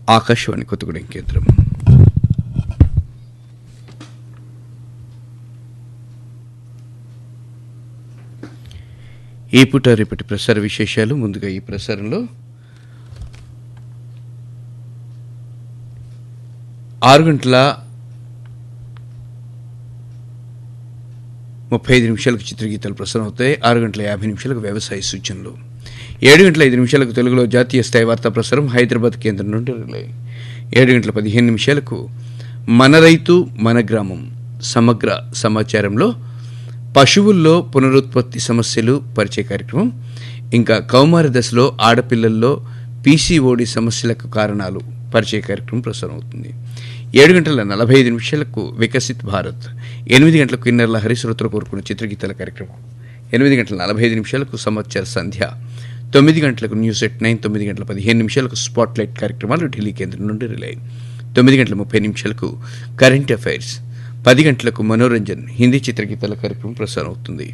ఆకాశవాణి కొత్తగూడెం కేంద్రం ఈ పూట రేపటి ప్రసార విశేషాలు ముందుగా ఈ ప్రసారంలో ఆరు గంటల ముప్పై ఐదు నిమిషాలకు చిత్రగీతాలు ప్రసారం అవుతాయి ఆరు గంటల యాభై నిమిషాలకు వ్యవసాయ సూచనలు ఏడు గంటల ఐదు నిమిషాలకు తెలుగులో జాతీయ స్థాయి వార్తా ప్రసారం హైదరాబాద్ కేంద్రం నుండి రిలే ఏడు గంటల పదిహేను నిమిషాలకు మన రైతు మన గ్రామం సమగ్ర సమాచారంలో పశువుల్లో పునరుత్పత్తి సమస్యలు పరిచయ కార్యక్రమం ఇంకా కౌమార దశలో ఆడపిల్లల్లో పీసీఓడి సమస్యలకు కారణాలు పరిచయ కార్యక్రమం ప్రసారం అవుతుంది ఏడు గంటల నలభై ఐదు నిమిషాలకు వికసిత్ భారత్ ఎనిమిది గంటలకు కిన్నెర్ల హరిశ్రోతలు కోరుకున్న చిత్రగీతాల కార్యక్రమం ఎనిమిది గంటల నలభై ఐదు నిమిషాలకు సమాచార సంధ్య తొమ్మిది గంటలకు న్యూస్ ఎట్ నైన్ తొమ్మిది గంటల పదిహేను నిమిషాలకు స్పాట్ లైట్ కార్యక్రమాలు ఢిల్లీ కేంద్రం నుండి రిలే తొమ్మిది గంటల ముప్పై నిమిషాలకు కరెంట్ అఫైర్స్ పది గంటలకు మనోరంజన్ హిందీ చిత్రగీతాల కార్యక్రమం ప్రసారం అవుతుంది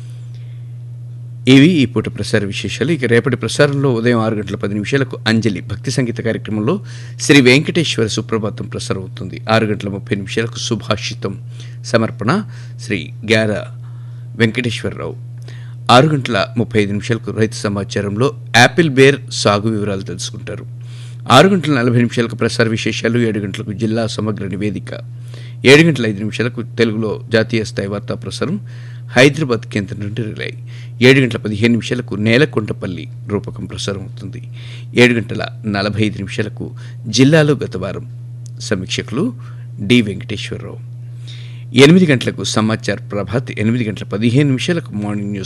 ఇవి ఈ పూట ప్రసార విశేషాలు ఇక రేపటి ప్రసారంలో ఉదయం ఆరు గంటల పది నిమిషాలకు అంజలి భక్తి సంగీత కార్యక్రమంలో శ్రీ వెంకటేశ్వర సుప్రభాతం ప్రసారం అవుతుంది ఆరు గంటల ముప్పై నిమిషాలకు సుభాషితం సమర్పణ శ్రీ గ్యార వెంకటేశ్వరరావు ఆరు గంటల ముప్పై ఐదు నిమిషాలకు రైతు సమాచారంలో యాపిల్ బేర్ సాగు వివరాలు తెలుసుకుంటారు ఆరు గంటల నలభై నిమిషాలకు ప్రసార విశేషాలు ఏడు గంటలకు జిల్లా సమగ్ర నివేదిక ఏడు గంటల ఐదు నిమిషాలకు తెలుగులో జాతీయ స్థాయి వార్తా ప్రసారం హైదరాబాద్ కేంద్రం నుండి రిలే ఏడు గంటల పదిహేను నిమిషాలకు నేలకొండపల్లి రూపకం ప్రసారం అవుతుంది ఏడు గంటల నలభై ఐదు నిమిషాలకు జిల్లాలో గత వారం సమీక్షకులు డి వెంకటేశ్వరరావు ఎనిమిది గంటలకు సమాచార్ ప్రభాత్ ఎనిమిది గంటల పదిహేను నిమిషాలకు మార్నింగ్ న్యూస్